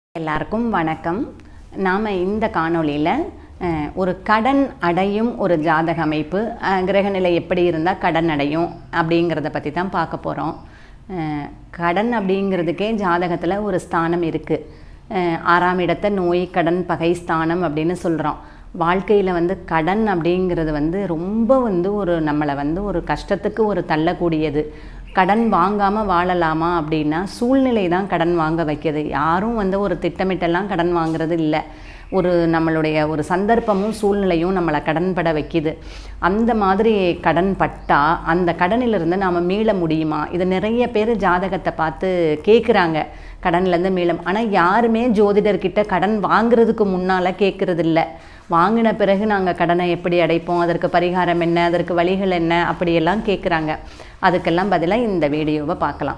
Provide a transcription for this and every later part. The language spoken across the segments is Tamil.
எல்லாருக்கும் வணக்கம் நாம் இந்த காணொளியில் ஒரு கடன் அடையும் ஒரு ஜாதக அமைப்பு அஹ், கிரகநிலை எப்படி இருந்தால் கடன் அடையும் அப்படிங்கிறத பற்றி தான் பார்க்க போகிறோம் கடன் அப்படிங்கிறதுக்கே ஜாதகத்தில் ஒரு ஸ்தானம் இருக்குது ஆறாம் இடத்தை நோய் கடன் பகை ஸ்தானம் அப்படின்னு சொல்கிறோம் வாழ்க்கையில் வந்து கடன் அப்படிங்கிறது வந்து ரொம்ப வந்து ஒரு நம்மளை வந்து ஒரு கஷ்டத்துக்கு ஒரு தள்ளக்கூடியது கடன் வாங்காமல் வாழலாமா அப்படின்னா சூழ்நிலை தான் கடன் வாங்க வைக்கிது யாரும் வந்து ஒரு திட்டமிட்டெல்லாம் கடன் வாங்குறது இல்லை ஒரு நம்மளுடைய ஒரு சந்தர்ப்பமும் சூழ்நிலையும் நம்மளை கடன் பட வைக்கிது அந்த மாதிரி கடன் பட்டா அந்த கடனிலிருந்து நாம் மீள முடியுமா இது நிறைய பேர் ஜாதகத்தை பார்த்து கேட்குறாங்க கடன்லேருந்து மீளும் ஆனால் யாருமே ஜோதிடர்கிட்ட கடன் வாங்குறதுக்கு முன்னால் கேட்குறது இல்லை வாங்கின பிறகு நாங்கள் கடனை எப்படி அடைப்போம் அதற்கு பரிகாரம் என்ன அதற்கு வழிகள் என்ன அப்படியெல்லாம் கேட்குறாங்க அதுக்கெல்லாம் பதிலாக இந்த வீடியோவை பார்க்கலாம்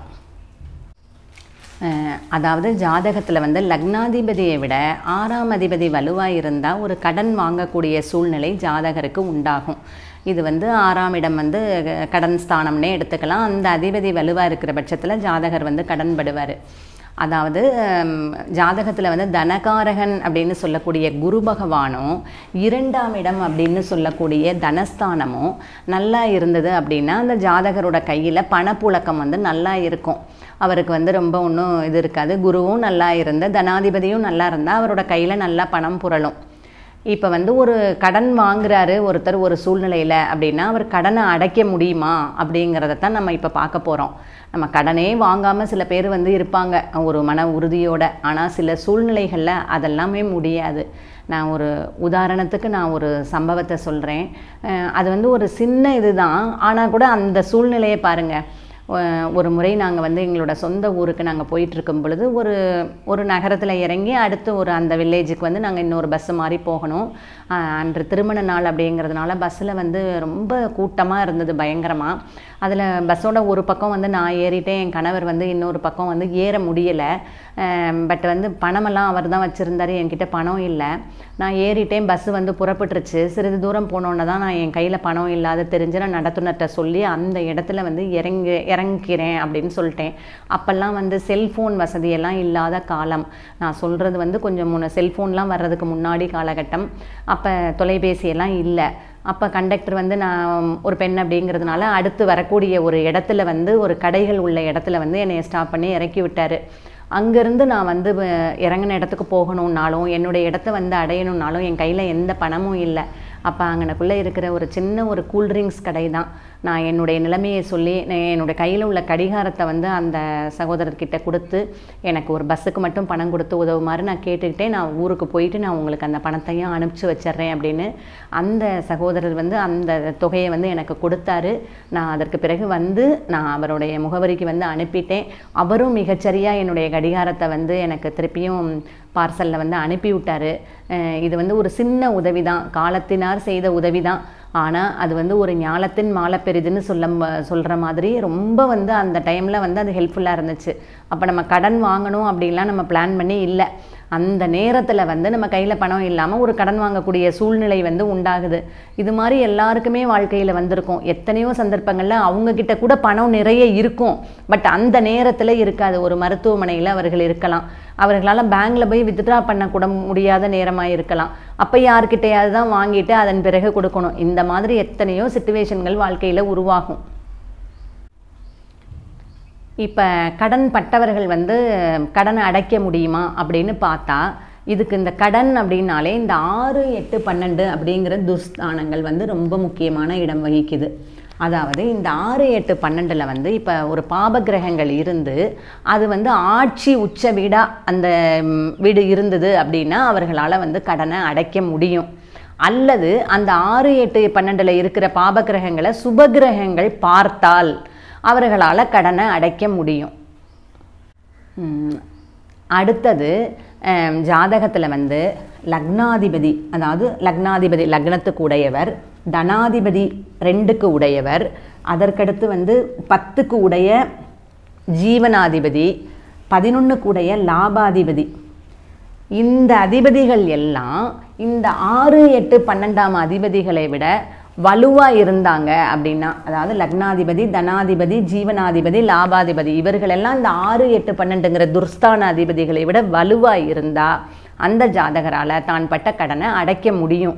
அஹ் அதாவது ஜாதகத்தில் வந்து லக்னாதிபதியை விட ஆறாம் அதிபதி வலுவாக இருந்தால் ஒரு கடன் வாங்கக்கூடிய சூழ்நிலை ஜாதகருக்கு உண்டாகும் இது வந்து ஆறாம் இடம் வந்து அஹ், கடன் ஸ்தானம்னே எடுத்துக்கலாம் அந்த அதிபதி வலுவாக இருக்கிற பட்சத்தில் ஜாதகர் வந்து கடன் படுவார் அதாவது ஜாதகத்தில் வந்து தனகாரகன் அப்படின்னு சொல்லக்கூடிய குரு பகவானும் இரண்டாம் இடம் அப்படின்னு சொல்லக்கூடிய தனஸ்தானமும் நல்லா இருந்தது அப்படின்னா அந்த ஜாதகரோட கையில் பணப்புழக்கம் வந்து நல்லா இருக்கும் அவருக்கு வந்து ரொம்ப ஒன்றும் இது இருக்காது குருவும் நல்லா இருந்து தனாதிபதியும் நல்லா இருந்தால் அவரோட கையில் நல்லா பணம் புரளும் இப்போ வந்து ஒரு கடன் வாங்குறாரு ஒருத்தர் ஒரு சூழ்நிலையில் அப்படின்னா அவர் கடனை அடைக்க முடியுமா அப்படிங்கிறத தான் நம்ம இப்போ பார்க்க போகிறோம் நம்ம கடனே வாங்காமல் சில பேர் வந்து இருப்பாங்க ஒரு மன உறுதியோட ஆனால் சில சூழ்நிலைகளில் அதெல்லாமே முடியாது நான் ஒரு உதாரணத்துக்கு நான் ஒரு சம்பவத்தை சொல்கிறேன் அது வந்து ஒரு சின்ன இதுதான் ஆனால் கூட அந்த சூழ்நிலையை பாருங்கள் அஹ் ஒரு முறை நாங்கள் வந்து எங்களோட சொந்த ஊருக்கு நாங்கள் போயிட்டு இருக்கும் பொழுது ஒரு ஒரு நகரத்தில் இறங்கி அடுத்து ஒரு அந்த வில்லேஜுக்கு வந்து நாங்கள் இன்னொரு பஸ்ஸு மாதிரி போகணும் அஹ் அன்று திருமண நாள் அப்படிங்கிறதுனால பஸ்ஸில் வந்து ரொம்ப கூட்டமாக இருந்தது பயங்கரமாக அதில் பஸ்ஸோட ஒரு பக்கம் வந்து நான் ஏறிட்டேன் என் கணவர் வந்து இன்னொரு பக்கம் வந்து ஏற முடியலை பட் வந்து பணமெல்லாம் அவர் தான் வச்சுருந்தாரு என்கிட்ட பணம் இல்லை நான் ஏறிட்டேன் பஸ்ஸு வந்து புறப்பட்டுருச்சு சிறிது தூரம் போனோன்னே தான் நான் என் கையில் பணம் இல்லாத தெரிஞ்சு நான் நடத்துனர்கிட்ட சொல்லி அந்த இடத்துல வந்து இறங்கி இறங்கிக்கிறேன் அப்படின்னு சொல்லிட்டேன் அப்போல்லாம் வந்து செல்ஃபோன் வசதியெல்லாம் இல்லாத காலம் நான் சொல்கிறது வந்து கொஞ்சம் முன்ன செல்ஃபோன்லாம் வர்றதுக்கு முன்னாடி காலகட்டம் அப்போ தொலைபேசியெல்லாம் இல்லை அப்போ கண்டக்டர் வந்து நான் ஒரு பெண் அப்படிங்கிறதுனால அடுத்து வரக்கூடிய ஒரு இடத்துல வந்து ஒரு கடைகள் உள்ள இடத்துல வந்து என்னை ஸ்டாப் பண்ணி இறக்கி விட்டார் அங்கேருந்து நான் வந்து வ- இறங்கின இடத்துக்கு போகணுன்னாலும் என்னுடைய இடத்த வந்து அடையணுன்னாலும் என் கையில் எந்த பணமும் இல்லை அப்போ அங்கனக்குள்ளே இருக்கிற ஒரு சின்ன ஒரு கூல்ட்ரிங்க்ஸ் கடை தான் நான் என்னுடைய நிலைமையை சொல்லி நான் என்னுடைய கையில் உள்ள கடிகாரத்தை வந்து அந்த சகோதரர்கிட்ட கொடுத்து எனக்கு ஒரு பஸ்ஸுக்கு மட்டும் பணம் கொடுத்து உதவுமாறு நான் கேட்டுக்கிட்டே நான் ஊருக்கு போயிட்டு நான் உங்களுக்கு அந்த பணத்தையும் அனுப்பிச்சி வச்சிடுறேன் அப்படின்னு அந்த சகோதரர் வந்து அந்த தொகையை வந்து எனக்கு கொடுத்தாரு நான் அதற்கு பிறகு வந்து நான் அவருடைய முகவரிக்கு வந்து அனுப்பிட்டேன் அவரும் மிகச்சரியாக என்னுடைய கடிகாரத்தை வந்து எனக்கு திருப்பியும் பார்சலில் வந்து அனுப்பி விட்டாரு அஹ் இது வந்து ஒரு சின்ன உதவி தான் காலத்தினார் செய்த உதவி தான் ஆனால் அது வந்து ஒரு ஞாலத்தின் மாலை பெரிதுன்னு சொல்ல சொல்கிற மாதிரி ரொம்ப வந்து அந்த டைமில் வந்து அது ஹெல்ப்ஃபுல்லாக இருந்துச்சு அப்போ நம்ம கடன் வாங்கணும் அப்படின்லாம் நம்ம பிளான் பண்ணி இல்லை அந்த நேரத்தில் வந்து நம்ம கையில் பணம் இல்லாமல் ஒரு கடன் வாங்கக்கூடிய சூழ்நிலை வந்து உண்டாகுது இது மாதிரி எல்லாருக்குமே வாழ்க்கையில் வந்திருக்கும் எத்தனையோ சந்தர்ப்பங்களில் அவங்கக்கிட்ட கூட பணம் நிறைய இருக்கும் பட் அந்த நேரத்தில் இருக்காது ஒரு மருத்துவமனையில் அவர்கள் இருக்கலாம் அவர்களால் பேங்க்கில் போய் வித்ட்ரா பண்ண கூட முடியாத நேரமாக இருக்கலாம் அப்போ யார்கிட்டயாவது தான் வாங்கிட்டு அதன் பிறகு கொடுக்கணும் இந்த மாதிரி எத்தனையோ சுச்சுவேஷன்கள் வாழ்க்கையில் உருவாகும் இப்போ கடன் பட்டவர்கள் வந்து கடனை அடைக்க முடியுமா அப்படின்னு பார்த்தா இதுக்கு இந்த கடன் அப்படின்னாலே இந்த ஆறு எட்டு பன்னெண்டு அப்படிங்கிற துஸ்தானங்கள் வந்து ரொம்ப முக்கியமான இடம் வகிக்குது அதாவது இந்த ஆறு எட்டு பன்னெண்டில் வந்து இப்போ ஒரு பாபகிரகங்கள் இருந்து அது வந்து ஆட்சி உச்ச வீடாக அந்த ம், வீடு இருந்தது அப்படின்னா அவர்களால் வந்து கடனை அடைக்க முடியும் அல்லது அந்த ஆறு எட்டு பன்னெண்டில் இருக்கிற பாபகிரகங்களை சுபகிரகங்கள் பார்த்தால் அவர்களால் கடனை அடைக்க முடியும் ம், அடுத்தது ஜாதகத்தில் வந்து லக்னாதிபதி அதாவது லக்னாதிபதி லக்னத்துக்கு உடையவர் தனாதிபதி ரெண்டுக்கு உடையவர் அதற்கடுத்து வந்து பத்துக்கு உடைய ஜீவனாதிபதி பதினொன்றுக்கு உடைய லாபாதிபதி இந்த அதிபதிகள் எல்லாம் இந்த ஆறு எட்டு பன்னெண்டாம் அதிபதிகளை விட வலுவாக இருந்தாங்க அப்படின்னா அதாவது லக்னாதிபதி தனாதிபதி ஜீவனாதிபதி லாபாதிபதி இவர்களெல்லாம் இந்த ஆறு எட்டு பன்னெண்டுங்கிற துர்ஸ்தான அதிபதிகளை விட வலுவாக இருந்தால் அந்த ஜாதகரால் தான் பட்ட கடனை அடைக்க முடியும்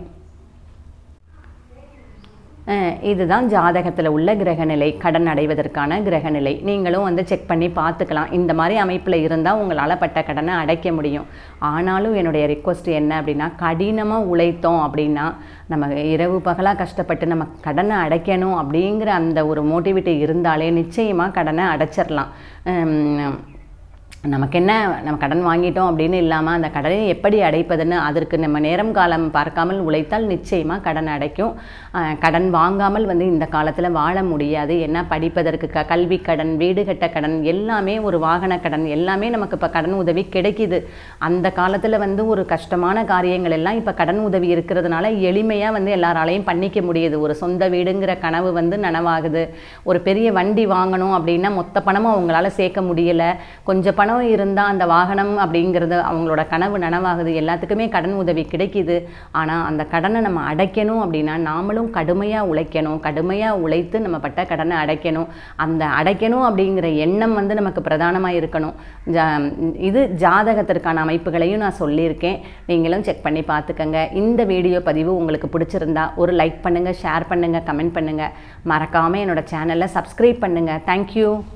அஹ் இதுதான் ஜாதகத்தில் உள்ள கிரகநிலை கடன் அடைவதற்கான கிரகநிலை நீங்களும் வந்து செக் பண்ணி பார்த்துக்கலாம் இந்த மாதிரி அமைப்பில் இருந்தால் உங்களால் பட்ட கடனை அடைக்க முடியும் ஆனாலும் என்னுடைய ரிக்வஸ்ட் என்ன அப்படின்னா கடினமாக உழைத்தோம் அப்படின்னா நம்ம இரவு பகலாக கஷ்டப்பட்டு நம்ம கடனை அடைக்கணும் அப்படிங்கிற அந்த ஒரு மோட்டிவிட்டி இருந்தாலே நிச்சயமாக கடனை அடைச்சிடலாம் உம், நமக்கு என்ன நம்ம கடன் வாங்கிட்டோம் அப்படின்னு இல்லாமல் அந்த கடனை எப்படி அடைப்பதுன்னு அதற்கு நம்ம நேரம் காலம் பார்க்காமல் உழைத்தால் நிச்சயமாக கடன் அடைக்கும் அஹ் கடன் வாங்காமல் வந்து இந்த காலத்தில் வாழ முடியாது ஏன்னா படிப்பதற்கு க கல்வி கடன் வீடு கட்ட கடன் எல்லாமே ஒரு வாகன கடன் எல்லாமே நமக்கு இப்போ கடன் உதவி கிடைக்குது அந்த காலத்தில் வந்து ஒரு கஷ்டமான காரியங்கள் எல்லாம் இப்போ கடன் உதவி இருக்கிறதுனால எளிமையாக வந்து எல்லாராலையும் பண்ணிக்க முடியுது ஒரு சொந்த வீடுங்கிற கனவு வந்து நனவாகுது ஒரு பெரிய வண்டி வாங்கணும் அப்படின்னா மொத்த பணமும் அவங்களால சேர்க்க முடியல கொஞ்சம் பணம் இருந்தால் அந்த வாகனம் அப்படிங்கிறது அவங்களோட கனவு நனவாகுது எல்லாத்துக்குமே கடன் உதவி கிடைக்குது ஆனால் அந்த கடனை நம்ம அடைக்கணும் அப்படின்னா நாமளும் கடுமையாக உழைக்கணும் கடுமையாக உழைத்து நம்ம பட்ட கடனை அடைக்கணும் அந்த அடைக்கணும் அப்படிங்கிற எண்ணம் வந்து நமக்கு பிரதானமாக இருக்கணும் ஜா இது ஜாதகத்திற்கான அமைப்புகளையும் நான் சொல்லியிருக்கேன் நீங்களும் செக் பண்ணி பார்த்துக்கங்க இந்த வீடியோ பதிவு உங்களுக்கு பிடிச்சிருந்தா ஒரு லைக் பண்ணுங்கள் ஷேர் பண்ணுங்கள் கமெண்ட் பண்ணுங்கள் மறக்காமல் என்னோட சேனலை சப்ஸ்கிரைப் பண்ணுங்கள் தேங்க்யூ